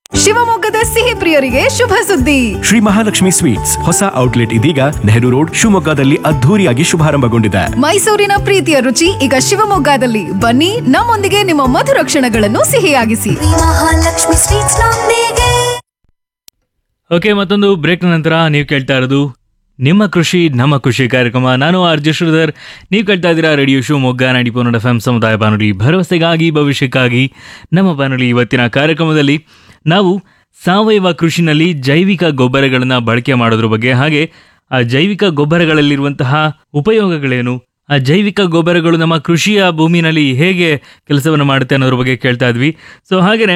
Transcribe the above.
ಶಿವಮೊಗ್ಗದ ಸಿಹಿ ಪ್ರಿಯರಿಗೆ ಶುಭ ಸುದ್ದಿ ಶ್ರೀ ಮಹಾಲಕ್ಷ್ಮಿ ಸ್ವೀಟ್ಸ್ ಹೊಸ ಔಟ್ಲೆಟ್ ಇದೀಗ ನೆಹರು ರೋಡ್ ಶಿವಮೊಗ್ಗದಲ್ಲಿ ಅದ್ಧೂರಿಯಾಗಿ ಶುಭಾರಂಭಗೊಂಡಿದೆ ಮೈಸೂರಿನ ಪ್ರೀತಿಯ ರುಚಿ ಈಗ ಶಿವಮೊಗ್ಗದಲ್ಲಿ ಬನ್ನಿ ನಮ್ಮೊಂದಿಗೆ ನಿಮ್ಮ ಮಧುರ ಕ್ಷಣಗಳನ್ನು ಸಿಹಿಯಾಗಿಸಿ ಮಹಾಲಕ್ಷ್ಮಿ ಸ್ವೀಟ್ಸ್ ನೊಂದಿಗೆ ಓಕೆ ಮತ್ತೊಂದು ಬ್ರೇಕ್ನ ನಂತರ ನೀವು ಕೇಳ್ತಾ ಇರೋದು ನಿಮ್ಮ ಕೃಷಿ ನಮ್ಮ ಕೃಷಿ ಕಾರ್ಯಕ್ರಮ ನಾನು ಆರ್ ಜೆ ಶ್ರೀಧರ್ ನೀವು ಕೇಳ್ತಾ ಇದ್ದೀರಾ ರೇಡಿಯೋ ಶೋ ಮೊಗ್ಗ ನಾಡಿ ಪೋನಡ್ ಎಫ್ ಎಂ ಸಮುದಾಯ ಬಾನುಲಿ ಭರವಸೆಗಾಗಿ ಭವಿಷ್ಯಕ್ಕಾಗಿ ನಮ್ಮ ಬಾನುಲಿ ಇವತ್ತಿನ ಕಾರ್ಯಕ್ರಮದಲ್ಲಿ ನಾವು ಸಾವಯವ ಕೃಷಿನಲ್ಲಿ ಜೈವಿಕ ಗೊಬ್ಬರಗಳನ್ನು ಬಳಕೆ ಮಾಡೋದ್ರ ಬಗ್ಗೆ ಹಾಗೆ ಆ ಜೈವಿಕ ಗೊಬ್ಬರಗಳಲ್ಲಿರುವಂತಹ ಉಪಯೋಗಗಳೇನು ಆ ಜೈವಿಕ ಗೊಬ್ಬರಗಳು ನಮ್ಮ ಕೃಷಿಯ ಭೂಮಿನಲ್ಲಿ ಹೇಗೆ ಕೆಲಸವನ್ನು ಮಾಡುತ್ತೆ ಅನ್ನೋದ್ರ ಬಗ್ಗೆ ಕೇಳ್ತಾ ಇದ್ವಿ ಸೊ ಹಾಗೆಯೇ